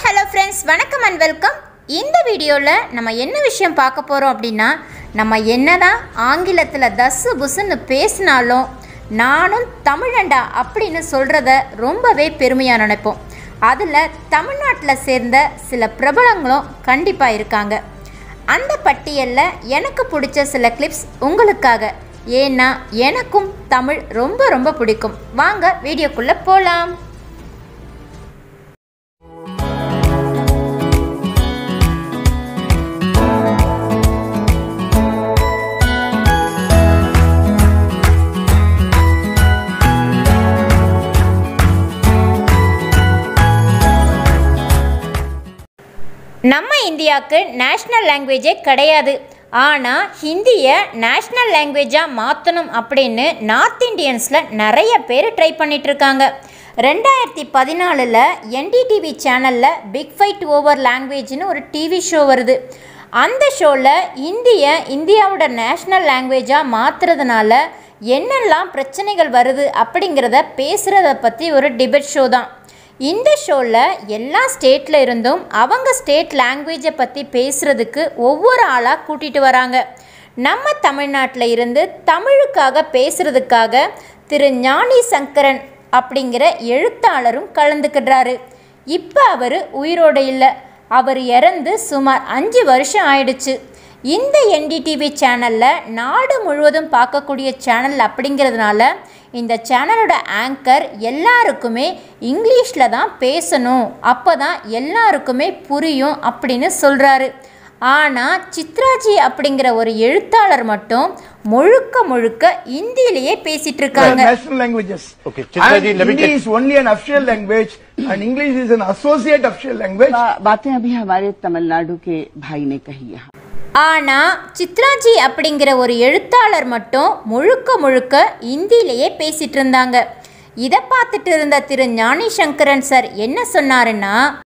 Hello friends வணக்கம் and welcome இந்த வீடியோவில் நம்ம என்ன விஷயம் பார்க்க போகிறோம் அப்படின்னா நம்ம என்னதான் ஆங்கிலத்தில் தஸ்ஸு புஸ்ஸுன்னு பேசினாலும் நானும் தமிழண்டா அப்படின்னு சொல்கிறத ரொம்பவே பெருமையாக நினைப்போம் அதில் தமிழ்நாட்டில் சேர்ந்த சில பிரபலங்களும் கண்டிப்பாக இருக்காங்க அந்த பட்டியலில் எனக்கு பிடிச்ச சில கிளிப்ஸ் உங்களுக்காக ஏன்னா எனக்கும் தமிழ் ரொம்ப ரொம்ப பிடிக்கும் வாங்க வீடியோக்குள்ளே போகலாம் நம்ம இந்தியாவுக்கு நேஷ்னல் லாங்குவேஜே கிடையாது ஆனால் ஹிந்தியை நேஷ்னல் லாங்குவேஜாக மாற்றணும் அப்படின்னு நார்த் இந்தியன்ஸில் நிறைய பேர் ட்ரை பண்ணிட்டு இருக்காங்க ரெண்டாயிரத்தி பதினாலில் என்டிடிவி சேனலில் பிக் ஃபைட் ஓவர் லாங்குவேஜ்னு ஒரு டிவி ஷோ வருது அந்த ஷோவில் இந்தியை இந்தியாவோட நேஷ்னல் லாங்குவேஜாக மாற்றுறதுனால என்னெல்லாம் பிரச்சனைகள் வருது அப்படிங்கிறத பேசுகிறத பற்றி ஒரு டிபேட் ஷோ தான் இந்த ஷோவில் எல்லா ஸ்டேட்டில் இருந்தும் அவங்க ஸ்டேட் லாங்குவேஜை பற்றி பேசுகிறதுக்கு ஒவ்வொரு ஆளாக கூட்டிகிட்டு வராங்க நம்ம தமிழ்நாட்டில் இருந்து தமிழுக்காக பேசுகிறதுக்காக திரு ஞானி சங்கரன் அப்படிங்கிற எழுத்தாளரும் கலந்துக்கிடுறாரு இப்போ அவர் உயிரோடு இல்லை அவர் இறந்து சுமார் அஞ்சு வருஷம் ஆயிடுச்சு இந்த என்டிடிவி சேனலில் நாடு முழுவதும் பார்க்கக்கூடிய சேனல் அப்படிங்கிறதுனால இந்த சேனலோட ஆங்கர் எல்லாருக்குமே இங்கிலீஷில் தான் பேசணும் அப்போ தான் எல்லாருக்குமே புரியும் அப்படின்னு சொல்கிறாரு ஆனால் சித்ராஜி அப்படிங்கிற ஒரு எழுத்தாளர் மட்டும் முழுக்க முழுக்க இந்தியிலேயே பேசிட்டு இருக்காங்க national languages. Okay, Chitraji, and let me Hindi take- is only an official language and English is an associate official language. बा- बातें अभी हमारे तमिलनाडु के भाई ने कही यहाँ ஆனால் சித்ராஜி அப்படிங்கிற ஒரு எழுத்தாளர் மட்டும் முழுக்க முழுக்க இந்தியிலேயே பேசிட்டு இருந்தாங்க இதை பார்த்துட்டு இருந்த திரு ஞானி சங்கரன் சார் என்ன சொன்னாருன்னா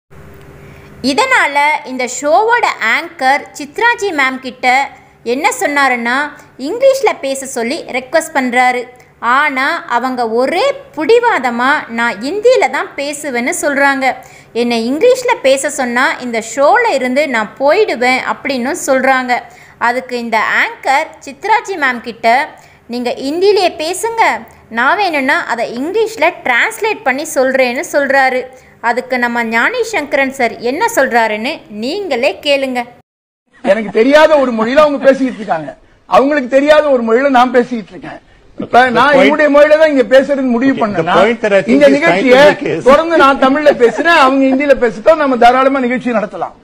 இதனால் இந்த ஷோவோட ஆங்கர் சித்ராஜி மேம் கிட்ட என்ன சொன்னாருன்னா இங்கிலீஷில் பேச சொல்லி ரெக்வஸ்ட் பண்ணுறாரு ஆனால் அவங்க ஒரே பிடிவாதமாக நான் இந்தியில் தான் பேசுவேன்னு சொல்கிறாங்க என்னை இங்கிலீஷில் பேச சொன்னால் இந்த ஷோவில் இருந்து நான் போயிடுவேன் அப்படின்னு சொல்கிறாங்க அதுக்கு இந்த ஆங்கர் சித்ராஜி மேம் கிட்ட நீங்கள் ஹிந்திலேயே பேசுங்க நான் வேணும்னா அதை இங்கிலீஷில் டிரான்ஸ்லேட் பண்ணி சொல்கிறேன்னு சொல்கிறாரு அதுக்கு நம்ம ஞானி சங்கரன் சார் என்ன சொல்கிறாருன்னு நீங்களே கேளுங்க எனக்கு தெரியாத ஒரு மொழியில அவங்க பேசிட்டு இருக்காங்க அவங்களுக்கு தெரியாத ஒரு மொழியில நான் பேசிட்டு இருக்கேன் இப்ப நான் point- என்னுடைய மொழியில தான் இங்க பேசுறது முடிவு Okay, பண்ணேன்னா the point that I think இந்த is நிகழ்ச்சியை trying to make is- தொடர்ந்து நான் தமிழ்ல பேசுறேன் அவங்க ஹிந்தியில பேசிட்டோம் நம்ம தாராளமா நிகழ்ச்சி நடத்தலாம்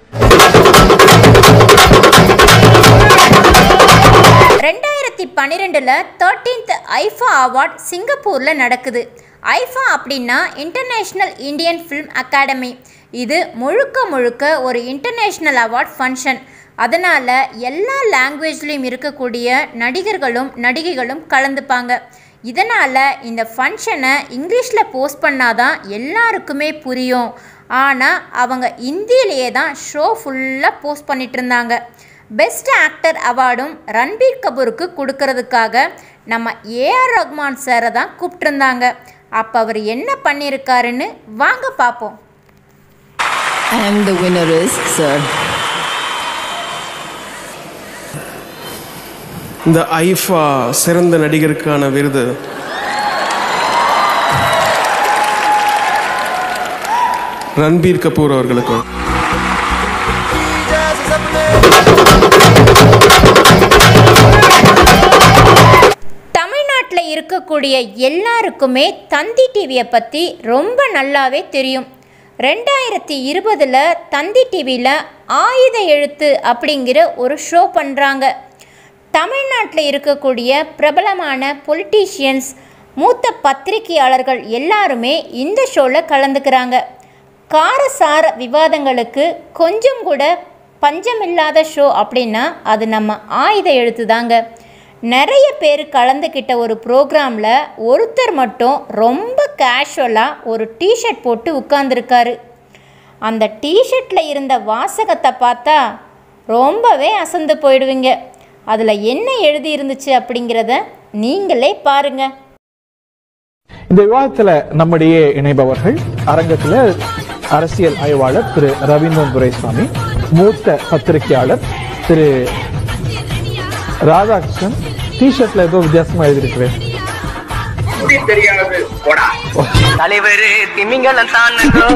ரெண்டாயிரத்தி பன்னிரெண்டில் தேர்ட்டீன்த் ஐஃபா அவார்ட் சிங்கப்பூரில் நடக்குது ஐஃபா அப்படின்னா இன்டர்நேஷ்னல் இந்தியன் ஃபிலிம் அகாடமி இது முழுக்க முழுக்க ஒரு இன்டர்நேஷ்னல் அவார்ட் ஃபங்க்ஷன் அதனால் எல்லா லாங்குவேஜ்லேயும் இருக்கக்கூடிய நடிகர்களும் நடிகைகளும் கலந்துப்பாங்க இதனால் இந்த ஃபங்க்ஷனை இங்கிலீஷில் போஸ்ட் பண்ணாதான் எல்லாருக்குமே புரியும் ஆனால் அவங்க இந்தியிலேயே தான் ஷோ ஃபுல்லாக போஸ்ட் பண்ணிட்டு இருந்தாங்க பெஸ்ட் ஆக்டர் அவார்டும் ரன்பீர் கபூருக்கு கொடுக்கறதுக்காக நம்ம ஏஆர் ரஹ்மான் சாரை தான் கூப்பிட்டுருந்தாங்க அப்போ அவர் என்ன பண்ணியிருக்காருன்னு வாங்க பார்ப்போம் And the winner is Sir. இந்த ஐஃபா சிறந்த நடிகருக்கான விருது ரன்பீர் கபூர் அவர்களுக்கும் தமிழ்நாட்டில் இருக்கக்கூடிய எல்லாருக்குமே தந்தி டிவியை பற்றி ரொம்ப நல்லாவே தெரியும் ரெண்டாயிரத்தி இருபதில் தந்தி டிவியில் ஆயுத எழுத்து அப்படிங்கிற ஒரு ஷோ பண்ணுறாங்க தமிழ்நாட்டில் இருக்கக்கூடிய பிரபலமான பொலிட்டீஷியன்ஸ் மூத்த பத்திரிகையாளர்கள் எல்லாருமே இந்த ஷோவில் கலந்துக்கிறாங்க காரசார விவாதங்களுக்கு கொஞ்சம் கூட பஞ்சமில்லாத ஷோ அப்படின்னா அது நம்ம ஆயுத எழுத்து தாங்க நிறைய பேர் கலந்துக்கிட்ட ஒரு ப்ரோக்ராமில் ஒருத்தர் மட்டும் ரொம்ப கேஷுவலாக ஒரு டிஷர்ட் போட்டு உட்கார்ந்துருக்காரு அந்த டிஷர்ட்டில் இருந்த வாசகத்தை பார்த்தா ரொம்பவே அசந்து போயிடுவீங்க அதில் என்ன எழுதி இருந்துச்சு அப்படிங்கிறத நீங்களே பாருங்கள் இந்த விவாதத்துல நம்மிடையே இணைபவர்கள் அரங்கத்துல அரசியல் ஆய்வாளர் திரு ரவீந்திரன் துரைசாமி மூத்த பத்திரிகையாளர் திரு ராதாகிருஷ்ணன் டிஷர்ட்ல ஏதோ வித்தியாசமா எழுதியிருக்கிறேன் தலைவர் திமிங்கலம் தான்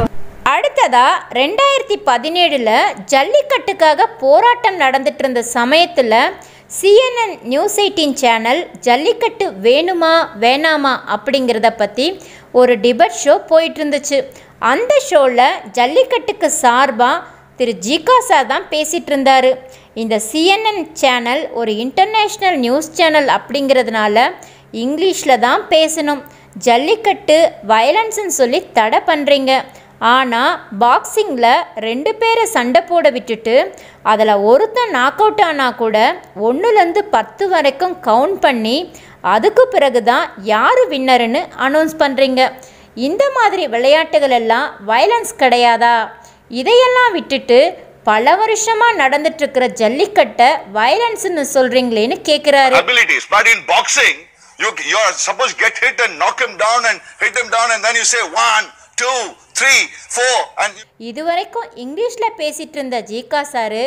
அடுத்ததா ரெண்டாயிரத்தி பதினேழில் ஜல்லிக்கட்டுக்காக போராட்டம் நடந்துட்டு இருந்த சமயத்தில் CNN news eighteen channel jallikattu வேணுமா வேணாமா அப்படிங்கிறத பற்றி ஒரு டிபேட் ஷோ போயிட்டு இருந்துச்சு அந்த ஷோவில் ஜல்லிக்கட்டுக்கு சார்பாக திரு ஜிகா சார் தான் பேசிகிட்டு இருந்தார் இந்த சிஎன்என் சேனல் ஒரு இன்டர்நேஷ்னல் நியூஸ் சேனல் அப்படிங்கிறதுனால இங்கிலீஷில் தான் பேசணும் ஜல்லிக்கட்டு வயலன்ஸ்னு சொல்லி தடை பண்ணுறீங்க ஆனால் பாக்ஸிங்கில் ரெண்டு பேரை சண்டை போட விட்டுட்டு அதில் ஒருத்தன் நாக் அவுட் ஆனால் கூட ஒன்றுலேருந்து பத்து வரைக்கும் கவுண்ட் பண்ணி அதுக்கு பிறகு தான் யார் வின்னருன்னு அனௌன்ஸ் பண்ணுறீங்க இந்த மாதிரி விளையாட்டுகள் எல்லாம் வயலன்ஸ் கிடையாதா இதையெல்லாம் விட்டுட்டு பல வருஷமாக நடந்துட்டுருக்கிற ஜல்லிக்கட்டை வயலன்ஸ்னு சொல்கிறீங்களேன்னு கேட்குறாரு abilities. But in boxing, you you are supposed to get hit and knock him down and hit him down, and then you say one, two, three, four, and இதுவரைக்கும் இங்கிலீஷில் பேசிகிட்டு இருந்த ஜிகா சாரு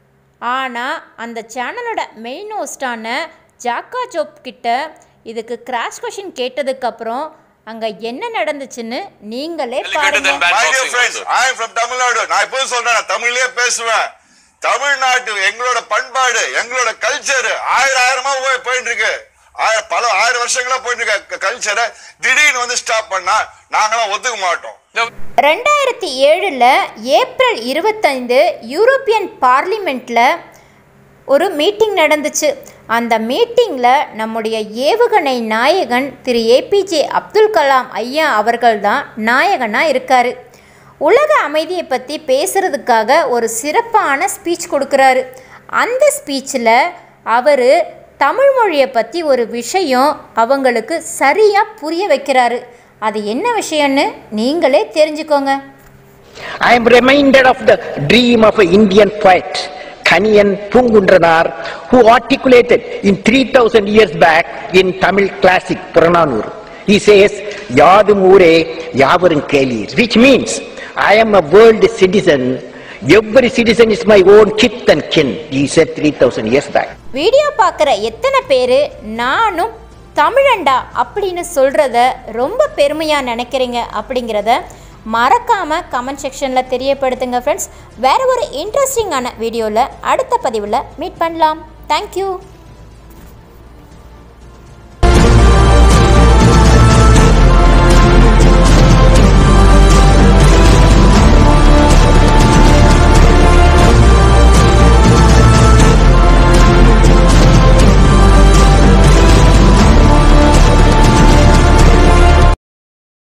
ஆனால் அந்த சேனலோட மெயின் ஹோஸ்டான ஜாக்கா ஜோப் கிட்ட இதுக்கு crash question கேட்டதுக்கப்புறம் அங்கே என்ன நடந்துச்சுன்னு நீங்களே பாருங்க my dear friends, I am from Tamil Nadu. நான் எப்போதும் சொல்றேன் நான் தமிழ்லயே பேசுவேன் தமிழ்நாட்டு எங்களோட பண்பாடு எங்களோட கல்ச்சர் ஆயிரம் ஆயிரமா போய் போயிட்டு இருக்கு ஆயிரம் பல ஆயிரம் வருஷங்களா போயிட்டு இருக்க கல்ச்சரை திடீர்னு வந்து ஸ்டாப் பண்ணா நாங்களாம் ஒத்துக்க மாட்டோம் ரெண்டாயிரத்தி ஏழில் ஏப்ரல் இருபத்தைந்து யூரோப்பியன் பார்லிமெண்ட்டில் ஒரு மீட்டிங் நடந்துச்சு அந்த மீட்டிங்கில் நம்முடைய ஏவுகணை நாயகன் திரு ஏபிஜே அப்துல் கலாம் ஐயா அவர்கள் தான் நாயகனாக இருக்கார் உலக அமைதியை பற்றி பேசுகிறதுக்காக ஒரு சிறப்பான ஸ்பீச் கொடுக்குறாரு அந்த ஸ்பீச்சில் அவர் தமிழ் மொழியை பற்றி ஒரு விஷயம் அவங்களுக்கு சரியாக புரிய வைக்கிறாரு அது என்ன விஷயம்னு நீங்களே தெரிஞ்சுக்கோங்க I am reminded of the dream of an Indian poet, Kaniyan Pungundranar, who articulated in 3000 years back in Tamil classic Purananur. He says, Yadum Ure Yavarum Kelir, which means, I am a world citizen, every citizen is my own kith and kin, he said 3000 years back. Video பார்க்குற எத்தனை பேர் நானும் தமிழண்டா அப்படின்னு சொல்கிறத ரொம்ப பெருமையாக நினைக்கிறீங்க அப்படிங்கிறத மறக்காமல் கமெண்ட் செக்ஷனில் தெரியப்படுத்துங்க ஃப்ரெண்ட்ஸ் வேறு ஒரு இன்ட்ரெஸ்டிங்கான வீடியோவில் அடுத்த பதிவில் மீட் பண்ணலாம் தேங்க்யூ